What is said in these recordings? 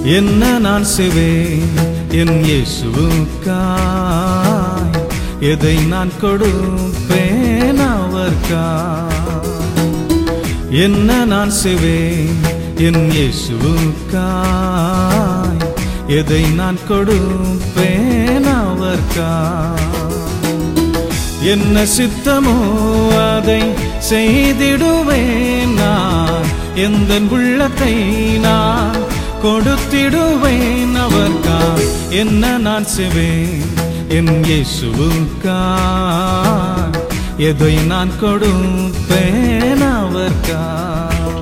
என்ன நான் செய்வேன் என் இயேசுவுக்காய் எதை நான் கொடுப்பேன் அவர்க்காய் என்ன நான் செய்வேன் என் இயேசுவுக்காய் எதை நான் கொடுப்பேன் அவர்க்காய் என்ன சித்தமோ அதை செய்திடுவேன் நான் எந்த உள்ளத்தை நான் கொடுத்திடுவேன் அவர்க்காய் என்ன நான் செய்வேன் என் இயேசுவுக்காய் எதை நான் கொடுப்பேன் அவர்க்காய்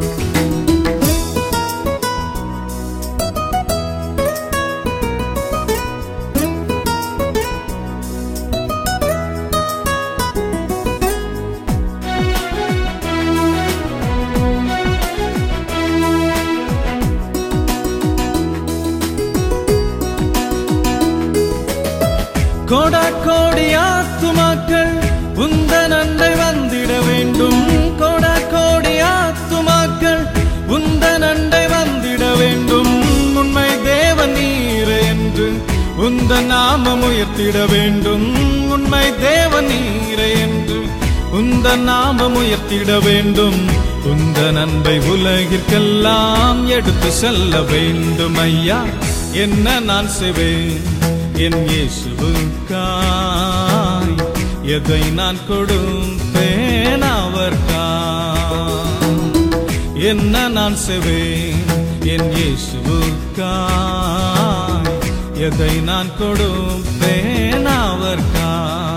கோடா கோடி ஆத்துமாக்கள் உந்த நன்றை வந்திட வேண்டும் கோடா கோடி ஆத்துமாக்கள் உந்த நன்றை வந்திட வேண்டும் உண்மை தேவன் நீர் என்று உந்த நாமம் உயர்த்திட வேண்டும் உண்மை தேவன் நீர் என்று உந்த நாமம் உயர்த்திட வேண்டும் உந்த நன்மை உலகிற்கெல்லாம் எடுத்து செல்ல வேண்டும் ஐயா என்ன நான் செய்வேன் என் இயேசுவுக்காய் எதை நான் கொடுப்பேன் அவர்க்காய் என்ன நான் செய்வேன் என் இயேசுவுக்காய் எதை நான் கொடுப்பேன் அவர்க்காய்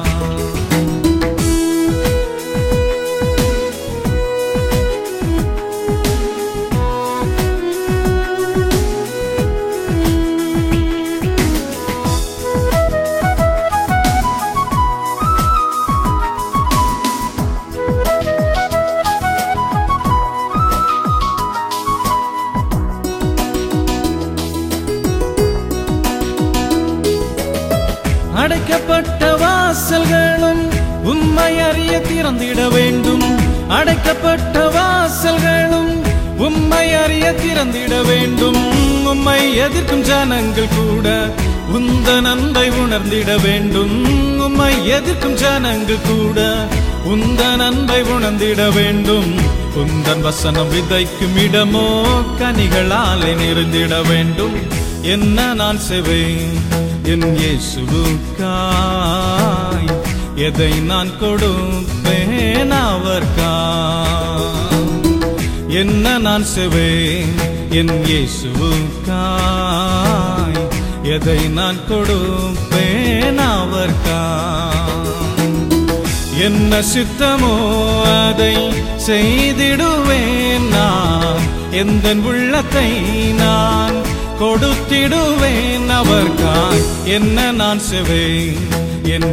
அடைக்கப்பட்ட வாசல்களும் உண்மை அறிய திறந்திட வேண்டும் அடைக்கப்பட்ட வாசல்களும் உண்மை அறிய திறந்திட வேண்டும் உம்மை எதிர்க்கும் ஜனங்கள் கூட உந்த நன்மை உணர்ந்திட வேண்டும் உம்மை எதிர்க்கும் ஜனங்கள் கூட உந்த நன்மை உணர்ந்திட வேண்டும் உந்தன் வசனம் விதைக்கும் இடமோ கனிகளாலே நிறைந்திட வேண்டும் என்ன நான் செய்வேன் என் இயேசுவுக்காய் எதை நான் கொடுப்பேன் அவர்க்காய் என்ன நான் செய்வேன் என் இயேசுவுக்காய் எதை நான் கொடுப்பேன் அவர்க்காய் என்ன சித்தமோ அதை செய்திடுவேன் நான் எந்த உள்ளத்தை நான் கொடுத்திடுவேன் அவர்காய் என்ன நான் செய்வேன் என்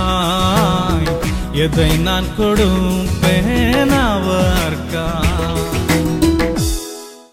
இயேசுவுக்காய் எதை நான் கொடுப்பேன் அவர்காய்